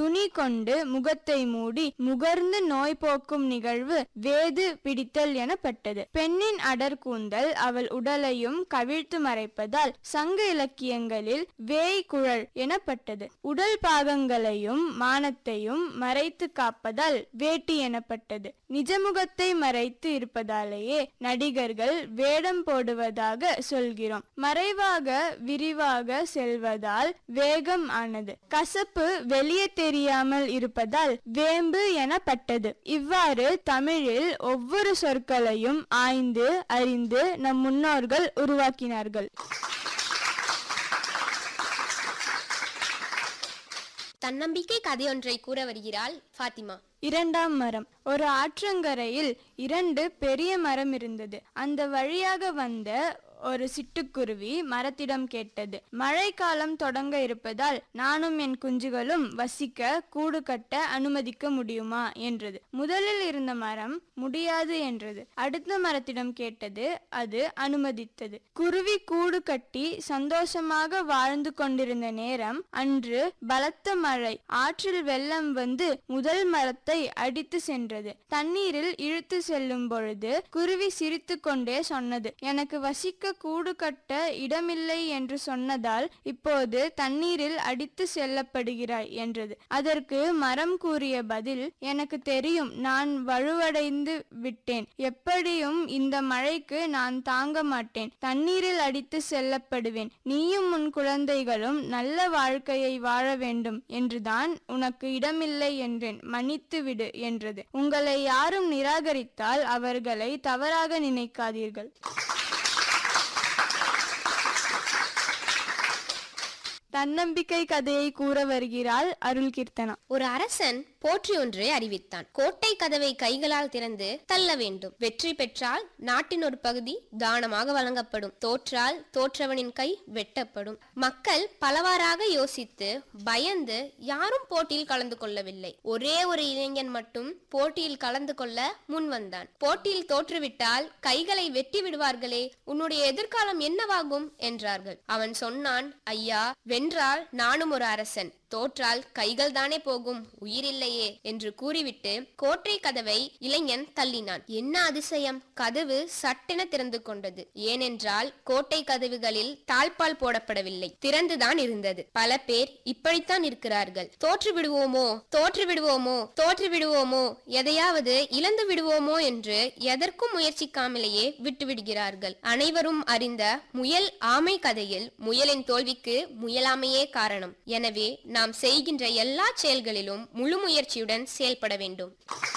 துணி கொண்டு முகத்தை மூடி முகர்ந்து நோய் போக்கும் நிகழ்வு வேது பிடித்தல் எனப்பட்டது பெண்ணின் அடர்கூந்தல் அவள் உடலையும் கவிழ்த்து மறைப்பதால் சங்க இலக்கியங்களில் வேய் குழல் எனப்பட்டது உடல் பாகங்களையும் மானத்தையும் மறைத்து காப்பதால் வேட்டி எனப்பட்டது நிஜமுகத்தை மறைத்து இருப்பதாலேயே நடிகர்கள் வேடம் போடுவதாக சொல்கிறோம் மறைவாக விரிவாக செல்வதால் வேகம் ஆனது கசப்பு வெளியே தெரியாமல் இருப்பதால் வேம்பு எனப்பட்டது இவ்வாறு தமிழில் ஒவ்வொரு சொற்களையும் ஆய்ந்து அறிந்து நம் முன்னோர்கள் உருவாக்கினார்கள் தன்னம்பிக்கை கதையொன்றை கூற வருகிறாள் ஃபாத்திமா இரண்டாம் மரம் ஒரு ஆற்றங்கரையில் இரண்டு பெரிய மரம் இருந்தது அந்த வழியாக வந்த ஒரு சிட்டுக்குருவி மரத்திடம் கேட்டது மழைக்காலம் தொடங்க இருப்பதால் நானும் என் குஞ்சுகளும் வசிக்க கூடு கட்ட அனுமதிக்க முடியுமா என்றது முதலில் இருந்த மரம் முடியாது என்றது அடுத்த மரத்திடம் கேட்டது அது அனுமதித்தது குருவி கூடு கட்டி சந்தோஷமாக வாழ்ந்து கொண்டிருந்த நேரம் அன்று பலத்த மழை ஆற்றில் வெள்ளம் வந்து முதல் மரத்தை அடித்து சென்றது தண்ணீரில் இழுத்து செல்லும் பொழுது குருவி சிரித்து கொண்டே சொன்னது எனக்கு வசிக்க கூடு கட்ட இடமில்லை என்று சொன்னதால் இப்போது தண்ணீரில் அடித்து செல்லப்படுகிறாய் என்றது அதற்கு மரம் கூறிய பதில் எனக்கு தெரியும் நான் வலுவடைந்து விட்டேன் எப்படியும் இந்த மழைக்கு நான் தாங்க மாட்டேன் தண்ணீரில் அடித்து செல்லப்படுவேன் நீயும் உன் குழந்தைகளும் நல்ல வாழ்க்கையை வாழ வேண்டும் என்றுதான் உனக்கு இடமில்லை என்றேன் மன்னித்து விடு என்றது உங்களை யாரும் நிராகரித்தால் அவர்களை தவறாக நினைக்காதீர்கள் தன்னம்பிக்கை கதையை கூற வருகிறாள் அருள் கீர்த்தனா ஒரு அரசன் போற்றி ஒன்றை அறிவித்தான் கோட்டை கதவை கைகளால் திறந்து தள்ள வேண்டும் வெற்றி பெற்றால் நாட்டின் ஒரு பகுதி தானமாக வழங்கப்படும் தோற்றால் தோற்றவனின் கை வெட்டப்படும் மக்கள் பலவாறாக யோசித்து பயந்து யாரும் போட்டியில் கலந்து கொள்ளவில்லை ஒரே ஒரு இளைஞன் மட்டும் போட்டியில் கலந்து கொள்ள முன் வந்தான் போட்டியில் தோற்றுவிட்டால் கைகளை வெட்டி விடுவார்களே உன்னுடைய எதிர்காலம் என்னவாகும் என்றார்கள் அவன் சொன்னான் ஐயா வென்றால் நானும் ஒரு அரசன் தோற்றால் கைகள் தானே போகும் உயிரில்லையே என்று கூறிவிட்டு கோட்டை கதவை இளைஞன் தள்ளினான் என்ன அதிசயம் கதவு சட்டென திறந்து கொண்டது ஏனென்றால் கோட்டை கதவுகளில் தாழ்பால் போடப்படவில்லை திறந்துதான் இருந்தது பல பேர் இப்படித்தான் இருக்கிறார்கள் தோற்று விடுவோமோ தோற்று விடுவோமோ தோற்று விடுவோமோ எதையாவது இழந்து விடுவோமோ என்று எதற்கும் முயற்சிக்காமலேயே விட்டுவிடுகிறார்கள் அனைவரும் அறிந்த முயல் ஆமை கதையில் முயலின் தோல்விக்கு முயலாமையே காரணம் எனவே நாம் செய்கின்ற எல்லா செயல்களிலும் முழு முயற்சியுடன் செயல்பட வேண்டும்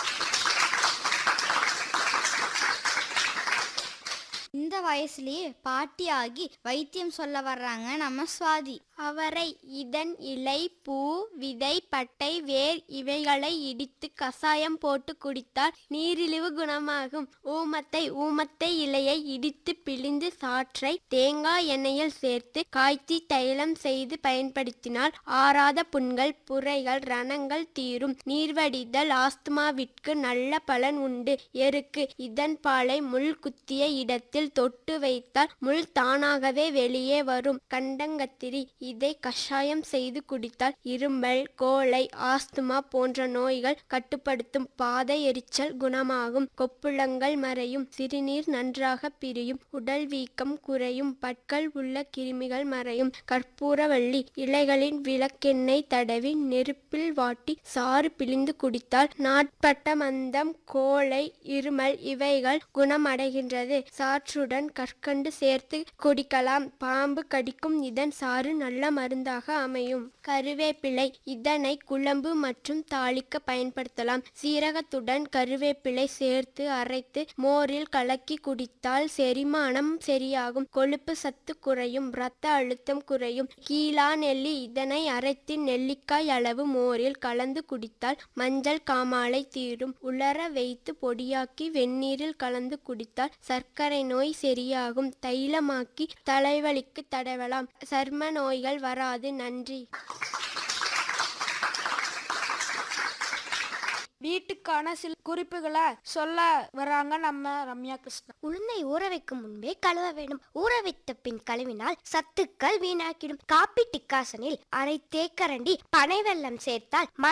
இந்த வயசுலயே பாட்டியாகி வைத்தியம் சொல்ல வர்றாங்க நம்ம சுவாதி அவரை இதன் இலை பூ விதை பட்டை வேர் இவைகளை இடித்து கசாயம் போட்டு குடித்தால் நீரிழிவு குணமாகும் ஊமத்தை ஊமத்தை இலையை இடித்து பிழிந்து சாற்றை தேங்காய் எண்ணெயில் சேர்த்து காய்ச்சி தைலம் செய்து பயன்படுத்தினால் ஆறாத புண்கள் புரைகள் ரணங்கள் தீரும் நீர்வடிதல் ஆஸ்துமாவிற்கு நல்ல பலன் உண்டு எருக்கு இதன் பாலை முள் குத்திய இடத்தில் தொட்டு வைத்தால் முள் தானாகவே வெளியே வரும் கண்டங்கத்திரி இதை கஷாயம் செய்து குடித்தால் இருமல் கோழை ஆஸ்துமா போன்ற நோய்கள் கட்டுப்படுத்தும் பாதை எரிச்சல் குணமாகும் கொப்புளங்கள் மறையும் சிறுநீர் நன்றாக பிரியும் உடல் வீக்கம் குறையும் பற்கள் உள்ள கிருமிகள் மறையும் கற்பூரவள்ளி இலைகளின் விளக்கெண்ணெய் தடவி நெருப்பில் வாட்டி சாறு பிழிந்து குடித்தால் நாட்பட்ட மந்தம் கோழை இருமல் இவைகள் குணமடைகின்றது சாற்றுடன் கற்கண்டு சேர்த்து குடிக்கலாம் பாம்பு கடிக்கும் இதன் சாறு நல்ல மருந்தாக அமையும் கருவேப்பிலை இதனை குழம்பு மற்றும் தாளிக்க பயன்படுத்தலாம் சீரகத்துடன் கருவேப்பிலை சேர்த்து அரைத்து மோரில் கலக்கி குடித்தால் செரிமானம் சரியாகும் கொழுப்பு சத்து குறையும் இரத்த அழுத்தம் குறையும் கீழா நெல்லி இதனை அரைத்து நெல்லிக்காய் அளவு மோரில் கலந்து குடித்தால் மஞ்சள் காமாலை தீரும் உலர வைத்து பொடியாக்கி வெந்நீரில் கலந்து குடித்தால் சர்க்கரை நோய் சரியாகும் தைலமாக்கி தலைவலிக்கு தடவலாம் சர்ம நோய்கள் வராது நன்றி வீட்டுக்கான சில குறிப்புகளை சொல்ல வராங்க நம்ம ரம்யா கிருஷ்ணா உளுந்தை ஊற வைக்கும் முன்பே கழுவ வேண்டும் ஊற வைத்த பின் கழுவினால் சத்துக்கள் வீணாக்கிடும் காப்பி டிக்காசனில் அரை தேக்கரண்டி பனை வெல்லம் சேர்த்தால்